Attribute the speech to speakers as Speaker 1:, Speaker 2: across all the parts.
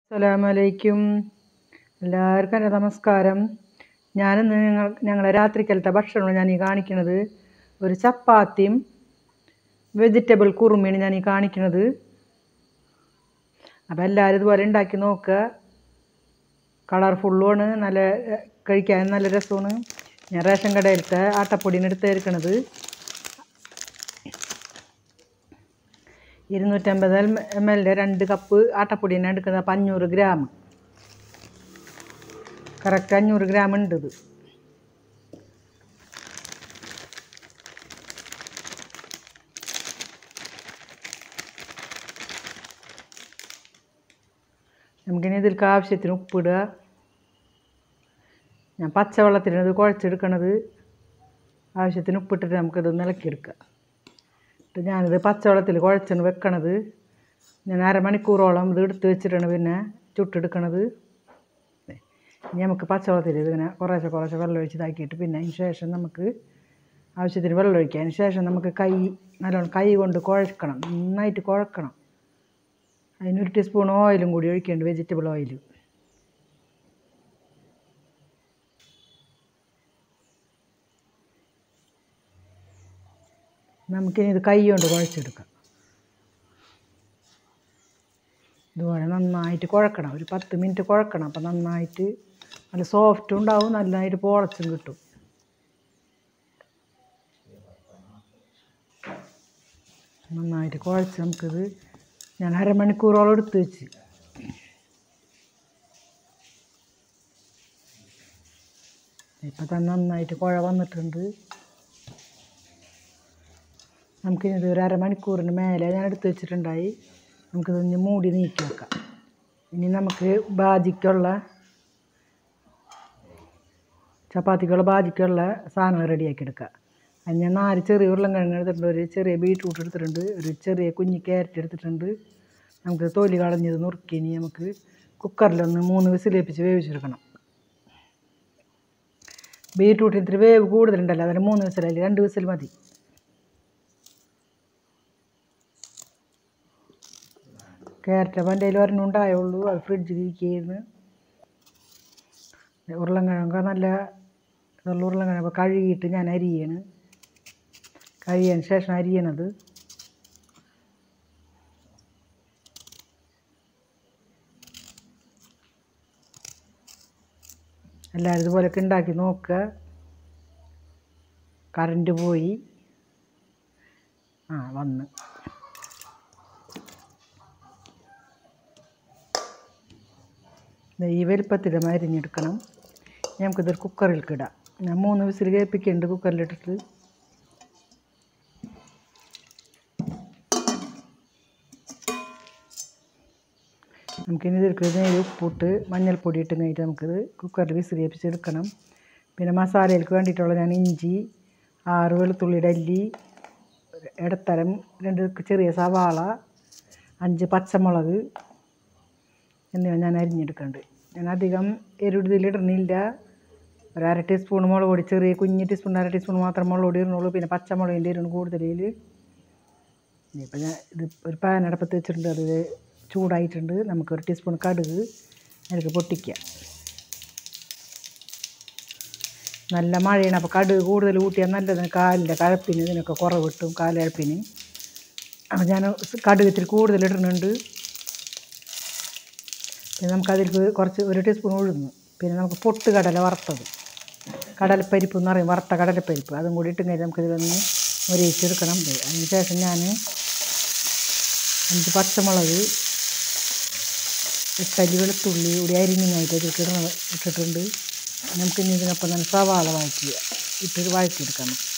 Speaker 1: അസ്സലാമലൈക്കും എല്ലാവർക്കും എൻ്റെ നമസ്കാരം ഞാനിന്ന് ഞങ്ങൾ ഞങ്ങളെ രാത്രിക്കലത്തെ ഭക്ഷണമാണ് ഞാൻ ഈ കാണിക്കുന്നത് ഒരു ചപ്പാത്തിയും വെജിറ്റബിൾ കുറുമയാണ് ഞാൻ ഈ കാണിക്കുന്നത് അപ്പോൾ എല്ലാവരും ഇതുപോലെ ഉണ്ടാക്കി നോക്കുക കളർഫുള്ളുമാണ് നല്ല ഏ, കഴിക്കാൻ നല്ല രസമാണ് ഞാൻ റേഷൻ കടയിലത്തെ ആട്ടപ്പൊടിയാണ് എടുത്തേക്കണത് ഇരുന്നൂറ്റമ്പത് എം എല്ലിൻ്റെ രണ്ട് കപ്പ് ആട്ടപ്പൊടിയാണ് എടുക്കുന്നത് അപ്പം അഞ്ഞൂറ് ഗ്രാം കറക്റ്റ് അഞ്ഞൂറ് ഗ്രാം ഉണ്ട് ഇത് നമുക്കിനി ഇതിലേക്ക് ആവശ്യത്തിന് ഉപ്പിടുക ഞാൻ പച്ചവെള്ളത്തിലാണ് ഇത് കുഴച്ചെടുക്കണത് ആവശ്യത്തിന് ഉപ്പിട്ടിട്ട് നമുക്കിത് ഇളക്കിയെടുക്കാം എന്നിട്ട് ഞാനിത് പച്ചവെള്ളത്തിൽ കുഴച്ചാണ് വെക്കണത് ഞാൻ അരമണിക്കൂറോളം ഇത് എടുത്ത് വെച്ചിട്ടാണ് പിന്നെ ചുട്ടെടുക്കണത് ഇനി നമുക്ക് പച്ചവെള്ളത്തിൽ ഇതിങ്ങനെ കുറേശ്ശെ കുറേശ്ശെ വെള്ളം ഒഴിച്ച് ഇതാക്കിയിട്ട് പിന്നെ അതിന് ശേഷം നമുക്ക് ആവശ്യത്തിന് വെള്ളം ഒഴിക്കുക അതിന് ശേഷം നമുക്ക് കൈ നല്ലോണം കൈ കൊണ്ട് കുഴക്കണം നന്നായിട്ട് കുഴക്കണം അതിനൊരു ടീസ്പൂൺ ഓയിലും കൂടി ഒഴിക്കുന്നുണ്ട് വെജിറ്റബിൾ ഓയിൽ നമുക്കിനി ഇത് കൈ കൊണ്ട് കുഴച്ചെടുക്കാം ഇതുപോലെ നന്നായിട്ട് കുഴക്കണം ഒരു പത്ത് മിനിറ്റ് കുഴക്കണം അപ്പം നന്നായിട്ട് നല്ല സോഫ്റ്റും ഉണ്ടാവും നന്നായിട്ട് പോളച്ചും കിട്ടും നന്നായിട്ട് കുഴച്ച് നമുക്കിത് ഞാൻ അരമണിക്കൂറോളം എടുത്ത് വെച്ച് ഇപ്പം തന്നെ നന്നായിട്ട് കുഴ വന്നിട്ടുണ്ട് നമുക്കിനി ഇത് ഒരു അരമണിക്കൂറിന് മേലെ ഞാൻ എടുത്ത് വെച്ചിട്ടുണ്ടായി നമുക്കിതൊന്ന് മൂടി നീക്കി വെക്കാം ഇനി നമുക്ക് ബാജിക്കുള്ള ചപ്പാത്തിക്കുള്ള ബാജിക്കുള്ള സാധനങ്ങൾ റെഡിയാക്കി എടുക്കാം അത് ഞാൻ നാല് ചെറിയ ഉരുളൻകിഴങ്ങ് എടുത്തിട്ടുണ്ട് ഒരു ചെറിയ ബീട്രൂട്ട് എടുത്തിട്ടുണ്ട് ഒരു ചെറിയ കുഞ്ഞ് ക്യാരറ്റ് എടുത്തിട്ടുണ്ട് നമുക്ക് തൊലി കളഞ്ഞത് നുറുക്കി ഇനി നമുക്ക് കുക്കറിലൊന്ന് മൂന്ന് വിസിലേപ്പിച്ച് വേവിച്ചെടുക്കണം ബീട്രൂട്ടിന് ഇത്തിരി വേവ് കൂടുതലുണ്ടല്ലോ അതിന് മൂന്ന് വിസിലല്ല രണ്ട് വിസിൽ മതി ക്യാരറ്റ് അപ്പം എൻ്റെ കയ്യിൽ ഒരെണ്ണം ഉണ്ടായുള്ളൂ അത് ഫ്രിഡ്ജിൽ ഇരിക്കുകയായിരുന്നു ഉരുളൻകിഴങ്ങ് നല്ല ഇതുള്ള ഉരുളൻകിഴങ്ങ് അപ്പോൾ കഴുകിയിട്ട് ഞാൻ അരിയാണ് കഴുകിയതിന് ശേഷം അരിയണത് എല്ലാവരും ഇതുപോലെയൊക്കെ ഉണ്ടാക്കി നോക്കുക കറണ്ട് പോയി ആ വന്ന് ദേ ഈ വലുപ്പത്തിൽ അരിഞ്ഞെടുക്കണം നമുക്കിതൊരു കുക്കറിലേക്ക് ഇടാം ഞാൻ മൂന്ന് വിസിൽ കേൾപ്പിക്കുന്നുണ്ട് കുക്കറിലിട്ടിട്ട് നമുക്കിനി ഇതിലേക്ക് നേരെ ഉപ്പിട്ട് മഞ്ഞൾപ്പൊടി ഇട്ട് കഴിഞ്ഞിട്ട് നമുക്കിത് കുക്കറിൽ വിസിൽ കേൾപ്പിച്ചെടുക്കണം പിന്നെ മസാലയിലേക്ക് വേണ്ടിയിട്ടുള്ള ഞാൻ ഇഞ്ചി ആറ് വെളുത്തുള്ളിയുടെ അല്ലി ഒരു ഇടത്തരം രണ്ട് ചെറിയ സവാള അഞ്ച് പച്ചമുളക് എന്നിവ ഞാൻ അരിഞ്ഞെടുക്കുന്നുണ്ട് ഞാൻ അധികം എരുതിലിടണില്ല ഒരു അര ടീസ്പൂൺ മുളക് പൊടി ചെറിയ കുഞ്ഞ് ടീസ്പൂൺ അര ടീസ്പൂൺ മാത്രം മുളക് പൊടി ഇടുന്നുള്ളൂ പിന്നെ പച്ചമുളകിൻ്റെ എരിവ് കൂടുതലിൽ ഇനിയിപ്പോൾ ഞാൻ ഇത് ഒരു പാൻ അടപ്പത്ത് വെച്ചിട്ടുണ്ട് അത് ചൂടായിട്ടുണ്ട് നമുക്ക് ഒരു ടീസ്പൂൺ കടുക് അതിലേക്ക് പൊട്ടിക്കുക നല്ല മഴയാണ് അപ്പോൾ കടുക് കൂടുതൽ കൂട്ടിയാൽ നല്ലത് കാലിൻ്റെ കഴപ്പിന് ഇതിനൊക്കെ കുറവ് കിട്ടും കാലഴപ്പിന് അപ്പോൾ ഞാൻ കടുക് ഇത്തിരി കൂടുതൽ ഇടുന്നുണ്ട് പിന്നെ നമുക്കതിലേക്ക് കുറച്ച് ഒരു ടീസ്പൂൺ ഉഴുന്ന് പിന്നെ നമുക്ക് പൊട്ട് കടല വറുത്തത് കടലപ്പരിപ്പ് എന്ന് പറയും വറുത്ത കടലപ്പരിപ്പ് അതും കൂടി ഇട്ട് കഴിഞ്ഞാൽ നമുക്കിതിലൊന്ന് മുരിയിച്ചെടുക്കണം അതിന് ശേഷം ഞാൻ അഞ്ച് പച്ചമുളക് എട്ടല്ലി വെളുത്തുള്ളി കൂടി അരിഞ്ഞായിട്ട് ഇതിലേക്ക് ഇടണ ഇട്ടിട്ടുണ്ട് നമുക്കിനി ഇതിനൊപ്പം തന്നെ സവാള വഴറ്റുക ഇട്ട് വഴറ്റിയെടുക്കാം നമുക്ക്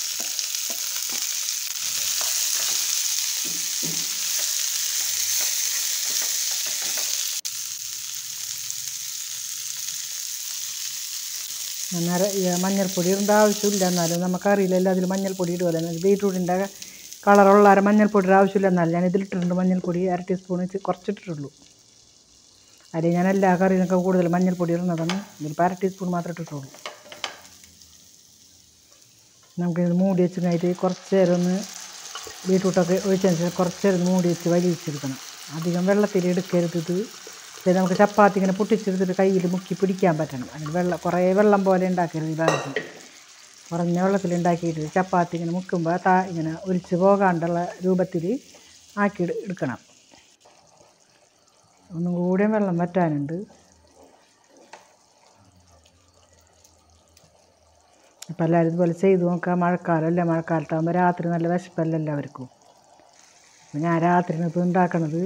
Speaker 1: അന്നേരം ഈ മഞ്ഞൾപ്പൊടി ഇടേണ്ട ആവശ്യമില്ല എന്നാലും നമുക്കറിയില്ലല്ലോ അതിൽ മഞ്ഞൾപ്പൊടി ഇടുമല്ലോ ബീട്രൂട്ടിൻ്റെ കളറുള്ള അര മഞ്ഞൾപ്പൊടിയുടെ ആവശ്യമില്ല എന്നാലും ഞാൻ ഇതിലിട്ടിട്ടുണ്ട് മഞ്ഞൾപ്പൊടി അര ടീസ്പൂൺ വെച്ച് കുറച്ചിട്ടിട്ടുള്ളൂ അതിൽ ഞാൻ എല്ലാ കറിയിലൊക്കെ കൂടുതൽ മഞ്ഞൾപ്പൊടി ഇടുന്നതാണ് ഇതിലിപ്പോൾ അര ടീസ്പൂൺ മാത്രമേ ഇട്ടിട്ടുള്ളൂ നമുക്കിത് മൂടി വെച്ച് കഴിഞ്ഞിട്ട് കുറച്ച് നേരം ഒന്ന് ബീട്രൂട്ടൊക്കെ ഒഴിച്ചതിന് ശേഷം കുറച്ച് നേരം മൂടി വെച്ച് വലിച്ചെടുക്കണം അധികം വെള്ളത്തിൽ എടുക്കരുത് ഇത് പക്ഷേ നമുക്ക് ചപ്പാത്തി ഇങ്ങനെ പൊട്ടിച്ചെടുത്തിട്ട് കയ്യിൽ മുക്കി പിടിക്കാൻ പറ്റണം അതിന് വെള്ളം കുറേ വെള്ളം പോലെ ഉണ്ടാക്കരുത് ഈ ഭാഗത്ത് കുറഞ്ഞ വെള്ളത്തിൽ ഉണ്ടാക്കിയിട്ട് ചപ്പാത്തി ഇങ്ങനെ മുക്കുമ്പോൾ താ ഇങ്ങനെ ഒലിച്ച് പോകാണ്ടുള്ള രൂപത്തിൽ ആക്കി എടു- എടുക്കണം ഒന്നും കൂടെ വെള്ളം വറ്റാനുണ്ട് അപ്പം എല്ലാവരും ഇതുപോലെ ചെയ്ത് നോക്കാം മഴക്കാലമല്ല മഴക്കാലത്താകുമ്പോൾ രാത്രി നല്ല വിശപ്പല്ല എല്ലാവർക്കും അപ്പം ഞാൻ രാത്രിയാണ് ഇപ്പോൾ ഉണ്ടാക്കണത്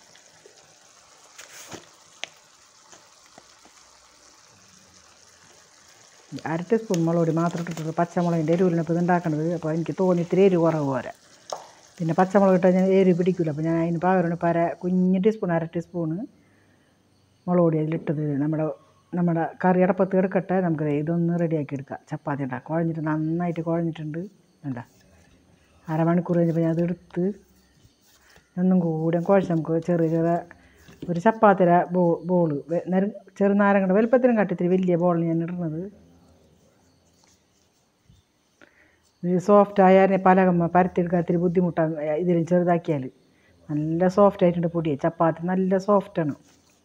Speaker 1: അര ടീസ്പൂൺ മുളക് പൊടി മാത്രം ഇട്ടിട്ടുള്ളൂ പച്ചമുളകിൻ്റെ എരിവിലാണ് ഇപ്പോൾ ഇത് ഉണ്ടാക്കണത് അപ്പോൾ എനിക്ക് തോന്നി ഇത്തിരി എരിവ് കുറവ് പോരാ പിന്നെ പച്ചമുളക് ഇട്ടാൽ ഞാൻ എരിവ് പിടിക്കില്ല അപ്പോൾ ഞാൻ അതിന് പകരമാണ് ഇപ്പോൾ അര കുഞ്ഞ് ടീസ്പൂൺ അര ടീസ്പൂണ് മുളക് പൊടി അതിലിട്ടത് നമ്മുടെ നമ്മുടെ കറി അടപ്പത്ത് എടുക്കട്ടെ നമുക്ക് ദേ ഇതൊന്ന് റെഡിയാക്കി എടുക്കാം ചപ്പാത്തി ഉണ്ടാക്കാം കുഴഞ്ഞിട്ട് നന്നായിട്ട് കുഴഞ്ഞിട്ടുണ്ട് വേണ്ട അരമണിക്കൂർ കഴിഞ്ഞപ്പോൾ ഞാൻ അതെടുത്ത് ഒന്നും കൂടെ കുഴച്ച് നമുക്ക് ചെറിയ ചെറിയ ഒരു ചപ്പാത്തിര ബോ ബോള് നേരം ചെറുനാരങ്ങയുടെ വലുപ്പത്തിനും കാട്ടി ഇത്തിരി വലിയ ബോളിൽ ഞാൻ ഇടുന്നത് ഇത് സോഫ്റ്റ് ആയാൽ പലകമ്മ പരത്തിയെടുക്കാൻ ഇത്തിരി ബുദ്ധിമുട്ടാണ് ഇതിലും ചെറുതാക്കിയാൽ നല്ല സോഫ്റ്റ് ആയിട്ടുണ്ട് പൊടി ചപ്പാത്തി നല്ല സോഫ്റ്റാണ്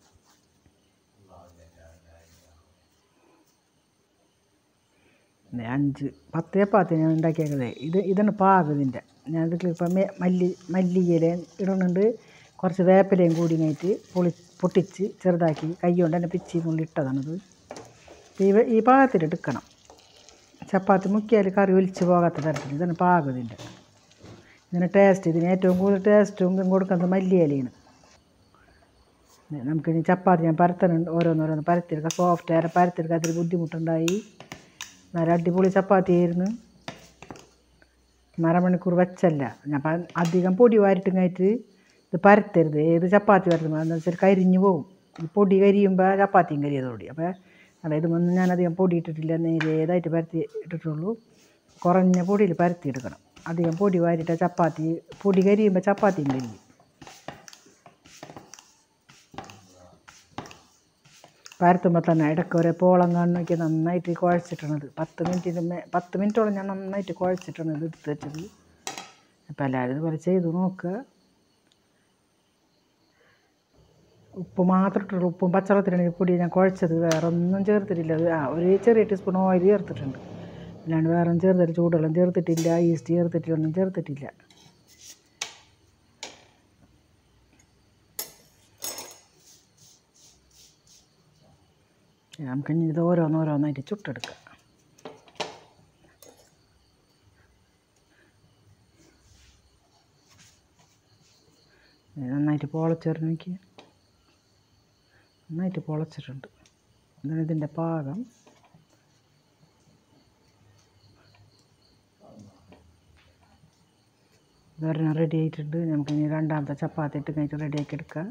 Speaker 1: ദേ അഞ്ച് പത്ത് ചപ്പാത്തി ഞാൻ ഉണ്ടാക്കിയേക്കുന്നത് ഇത് ഇതാണ് പാകം ഇതിൻ്റെ ഞാൻ ഇതിൽ ഇപ്പം മെ- മല്ലി മല്ലിയില ഇടുന്നുണ്ട് കുറച്ച് വേപ്പിലയും കൂടി കഴിഞ്ഞിട്ട് പൊളി പൊട്ടിച്ച് ചെറുതാക്കി കൈ കൊണ്ട് തന്നെ പിച്ചി നുള്ളി ഇട്ടതാണിത് ഇപ്പം ഈ വ- ഈ പാകത്തിൽ എടുക്കണം ചപ്പാത്തി മുക്കിയാൽ കറി ഒലിച്ച് പോകാത്ത തരത്തിൽ ഇതാണ് പാകം ഇതിൻ്റെ ഇതിന് ടേസ്റ്റ് ഇതിന് ഏറ്റവും കൂടുതൽ ടേസ്റ്റും ഇതും കൊടുക്കുന്നത് മല്ലിയിലയാണ് ദേ നമുക്കിനി ചപ്പാത്തി ഞാൻ പരത്തനുണ്ട് ഓരോന്നോരോന്ന് പരത്തിയെടുക്കാം സോഫ്റ്റ് ആയാലും പരത്തിയെടുക്കാൻ ഇത്തിരി ബുദ്ധിമുട്ടുണ്ടായി നല്ല അടിപൊളി ചപ്പാത്തി ആയിരുന്നു അരമണിക്കൂർ വെച്ചല്ല ഞാൻ പ- അധികം പൊടി വാരിട്ടും കഴിഞ്ഞിട്ട് ഇത് പരത്തരുത് ഏത് ചപ്പാത്തി പരത്തുമ്പോൾ എന്താ വെച്ചാൽ കരിഞ്ഞു പോകും ഈ പൊടി കരിയുമ്പോൾ ചപ്പാത്തിയും കരിയതോടി അപ്പോൾ അതായത് ഒന്നും ഞാൻ അധികം പൊടി ഇട്ടിട്ടില്ല നേരിയതായിട്ട് പരത്തി ഇട്ടിട്ടുള്ളൂ കുറഞ്ഞ പൊടിയിൽ പരത്തി എടുക്കണം അധികം പൊടി വാരിയിട്ട് ചപ്പാത്തി പൊടി കരിയുമ്പോൾ ചപ്പാത്തിയും കരിയും പരത്തുമ്പോൾ തന്നെ ഇടയ്ക്ക് ഒരേ പോളം കാണുന്നൊക്കെ നന്നായിട്ട് കുഴച്ചിട്ടണത് പത്ത് മിനിറ്റിന് മേ പത്ത് മിനിറ്റോളം ഞാൻ നന്നായിട്ട് കുഴച്ചിട്ടാണ് ഇത് എടുത്ത് വെച്ചത് അപ്പോൾ എല്ലാവരും ഇതുപോലെ ചെയ്ത് നോക്കുക ഉപ്പ് മാത്രം ഇട്ടുള്ളൂ ഉപ്പും പച്ചവെള്ളത്തിലാണ് ഈ പൊടി ഞാൻ കുഴച്ചത് വേറെ ഒന്നും ചേർത്തിട്ടില്ല അത് ആ ഒരു ചെറിയ ടീസ്പൂൺ ഓയിൽ ചേർത്തിട്ടുണ്ട് അല്ലാണ്ട് വേറെ ഒന്നും ചേർത്തില്ല ചൂടുവെള്ളം ചേർത്തിട്ടില്ല ഈസ്റ്റ് ചേർത്തിട്ടില്ല ഒന്നും ചേർത്തിട്ടില്ല നമുക്ക് ഇനി ഇത് ഓരോന്നോരോന്നായിട്ട് ചുട്ടെടുക്കാം ഇത് നന്നായിട്ട് പൊളച്ചേർന്ന് നോക്കി നന്നായിട്ട് പൊളച്ചിട്ടുണ്ട് ഇതാണ് ഇതിൻ്റെ പാകം ഇതൊരെണ്ണം റെഡി ആയിട്ടുണ്ട് നമുക്ക് ഇനി രണ്ടാമത്തെ ചപ്പാത്തി ഇട്ട് കഴിഞ്ഞിട്ട് റെഡിയാക്കി എടുക്കാം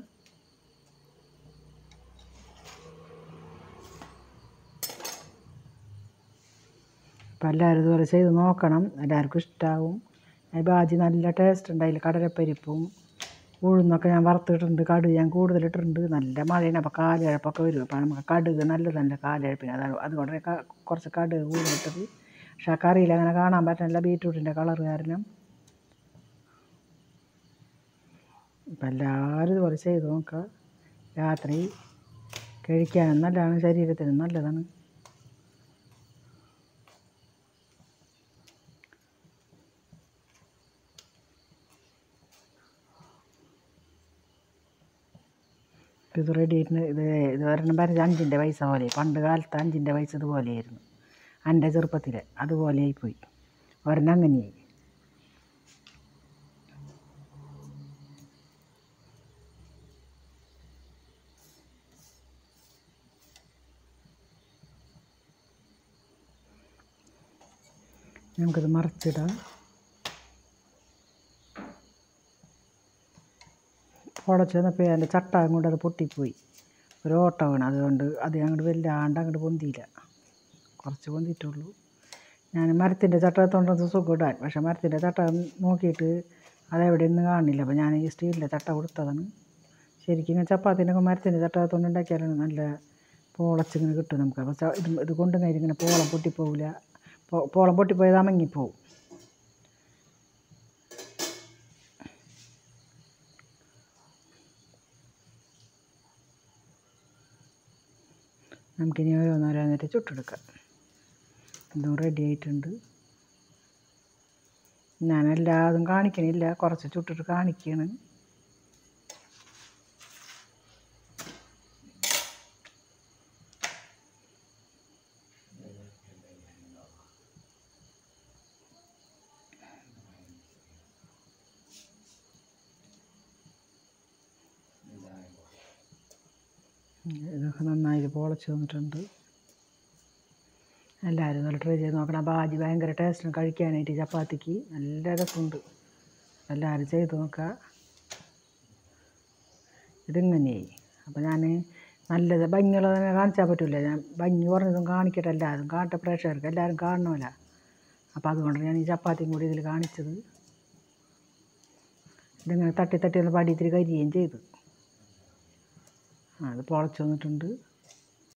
Speaker 1: അപ്പോൾ എല്ലാവരും ഇതുപോലെ ചെയ്ത് നോക്കണം എല്ലാവർക്കും ഇഷ്ടമാവും ഈ ബാജി നല്ല ടേസ്റ്റ് ഉണ്ട് അതിൽ കടലപ്പരിപ്പും ഉഴുന്നൊക്കെ ഞാൻ വറുത്തിട്ടുണ്ട് കടുക് ഞാൻ കൂടുതലിട്ടിട്ടുണ്ട് നല്ല മഴയാണ് അപ്പോൾ കാലിഴപ്പൊക്കെ വരും അപ്പോൾ നമുക്ക് കടുക് നല്ലതല്ല കാലിഴപ്പിന് അതാണ് അതുകൊണ്ട് ക- കുറച്ച് കടുക് കൂടുതലിട്ടത് പക്ഷേ ആ കറിയിൽ അങ്ങനെ കാണാൻ പറ്റുന്നില്ല ബീറ്റ്റൂട്ടിൻ്റെ കളർ കാരണം അപ്പം എല്ലാവരും ഇതുപോലെ ചെയ്ത് നോക്കുക രാത്രി കഴിക്കാനും നല്ലതാണ് ശരീരത്തിനും നല്ലതാണ് ഇത് റെഡി ആയിട്ട് ഇത് ഇത് ഒരെണ്ണം പറഞ്ഞ അഞ്ചിൻ്റെ പൈസ പോലെ പണ്ട് കാലത്ത് അഞ്ചിൻ്റെ പൈസ ഇതുപോലെയായിരുന്നു എൻ്റെ ചെറുപ്പത്തിൽ അതുപോലെ ആയിപ്പോയി ഒരെണ്ണം അങ്ങനെയായി നമുക്കത് മറച്ചിടാം ഉടച്ച് വന്നപ്പോൾ എൻ്റെ ചട്ടാകം കൊണ്ട് അത് പൊട്ടിപ്പോയി ഒരു ഓട്ട വീണ് അതുകൊണ്ട് അത് അങ്ങോട്ട് വല്ലാണ്ട് അങ്ങോട്ട് പൊന്തിയില്ല കുറച്ച് പൊന്തിയിട്ടുള്ളൂ ഞാൻ മരത്തിൻ്റെ ചട്ടകത്തോണ്ടത് സുഖം ഇടാൻ പക്ഷേ മരത്തിൻ്റെ ചട്ടകം നോക്കിയിട്ട് അതെവിടെയൊന്നും കാണില്ല അപ്പോൾ ഞാൻ ഈ സ്റ്റീലിൻ്റെ ചട്ട കൊടുത്തതാണ് ശരിക്കും ഇങ്ങനെ ചപ്പാത്തിനൊക്കെ മരത്തിൻ്റെ ചട്ടകത്തോണ്ട് ഉണ്ടാക്കിയാലാണ് നല്ല പോളച്ചിങ്ങനെ കിട്ടും നമുക്ക് അപ്പോൾ ച- ഇത് ഇത് കൊണ്ടും കഴിഞ്ഞ് ഇങ്ങനെ പോളം പൊട്ടിപ്പോവില്ല പോ- പോളം പൊട്ടിപ്പോയത് അമങ്ങിപ്പോവും നമുക്കിനി ഓരോന്നോരോന്നിട്ട് ചുട്ടെടുക്കാം ഇതും റെഡി ആയിട്ടുണ്ട് ഞാൻ എല്ലാതും കാണിക്കണില്ല കുറച്ച് ചുട്ടിട്ട് കാണിക്കുകയാണ് ഇതൊക്കെ നന്നായിട്ട് പൊളച്ച് വന്നിട്ടുണ്ട് എല്ലാവരും നല്ല ട്രൈ ചെയ്ത് നോക്കണം ബാജി ഭയങ്കര ടേസ്റ്റാണ് കഴിക്കാനായിട്ട് ചപ്പാത്തിക്ക് നല്ല രസമുണ്ട് എല്ലാവരും ചെയ്ത് നോക്കുക ഇതിങ്ങനെയായി അപ്പോൾ ഞാൻ നല്ലത് ഭംഗിയുള്ളത് തന്നെ കാണിച്ചാൽ പറ്റില്ല ഞാൻ ഭംഗി കുറഞ്ഞതും കാണിക്കട്ടെ എല്ലാവരും കാണട്ടെ പ്രേക്ഷകർക്ക് എല്ലാവരും കാണണമല്ല അപ്പോൾ അതുകൊണ്ട് ഞാൻ ഈ ചപ്പാത്തിയും കൂടി ഇതിൽ കാണിച്ചത് ഇതിങ്ങനെ തട്ടി തട്ടി ഒന്ന് പടി ഇത്തിരി കരിയുകയും ചെയ്തു ആ അത് പൊളച്ച് വന്നിട്ടുണ്ട്